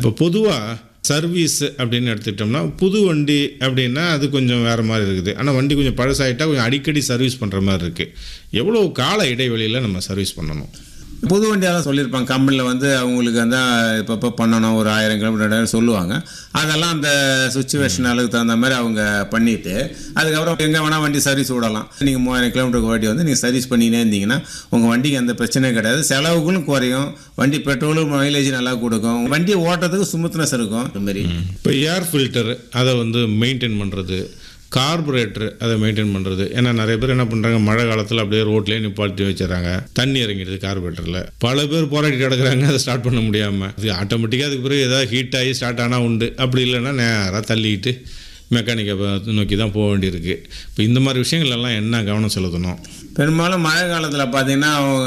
இப்போ பொதுவாக சர்வீஸ் அப்படின்னு எடுத்துக்கிட்டோம்னா புது வண்டி அப்படின்னா அது கொஞ்சம் வேறு மாதிரி இருக்குது ஆனால் வண்டி கொஞ்சம் பழசாயிட்டா கொஞ்சம் அடிக்கடி சர்வீஸ் பண்ணுற மாதிரி இருக்குது எவ்வளோ கால இடைவெளியில் நம்ம சர்வீஸ் பண்ணணும் புது வண்டியெல்லாம் சொல்லியிருப்பாங்க கம்பெனியில் வந்து அவங்களுக்கு வந்து இப்பப்போ பண்ணணும் ஒரு ஆயிரம் கிலோமீட்டர் ரெண்டாயிரம் சொல்லுவாங்க அதெல்லாம் அந்த சுச்சுவேஷன் அளவுக்கு தகுந்த மாதிரி அவங்க பண்ணிவிட்டு அதுக்கப்புறம் எங்கே வேணால் வண்டி சர்வீஸ் விடலாம் நீங்கள் மூவாயிரம் கிலோமீட்டருக்கு வண்டி வந்து நீங்கள் சர்வீஸ் பண்ணினே இருந்தீங்கன்னா உங்கள் வண்டிக்கு எந்த பிரச்சனையும் கிடையாது செலவுகளும் குறையும் வண்டி பெட்ரோலும் மைலேஜ் நல்லா கொடுக்கும் வண்டியை ஓட்டுறதுக்கு சுமுத்னஸ் இருக்கும் இந்த மாதிரி இப்போ ஏர் ஃபில்டர் அதை வந்து மெயின்டைன் பண்ணுறது கார்பரேட்டர் அதை மெயின்டைன் பண்ணுறது ஏன்னா நிறைய பேர் என்ன பண்ணுறாங்க மழை காலத்தில் அப்படியே ரோட்லேயே நிப்பாட்டி வச்சிடறாங்க தண்ணி இறங்கிடுது கார்பரேட்டரில் பல பேர் போராடி கிடக்குறாங்க அதை ஸ்டார்ட் பண்ண முடியாமல் அது ஆட்டோமேட்டிக்காக அதுக்கு பிறகு ஏதாவது ஹீட் ஆகி ஸ்டார்ட் ஆனால் உண்டு அப்படி இல்லைன்னா நேராக தள்ளிக்கிட்டு மெக்கானிக்கை நோக்கி தான் போக வேண்டியிருக்கு இப்போ இந்த மாதிரி விஷயங்கள் எல்லாம் என்ன கவனம் செலுத்தணும் பெரும்பாலும் மழை காலத்தில் பார்த்தீங்கன்னா அவங்க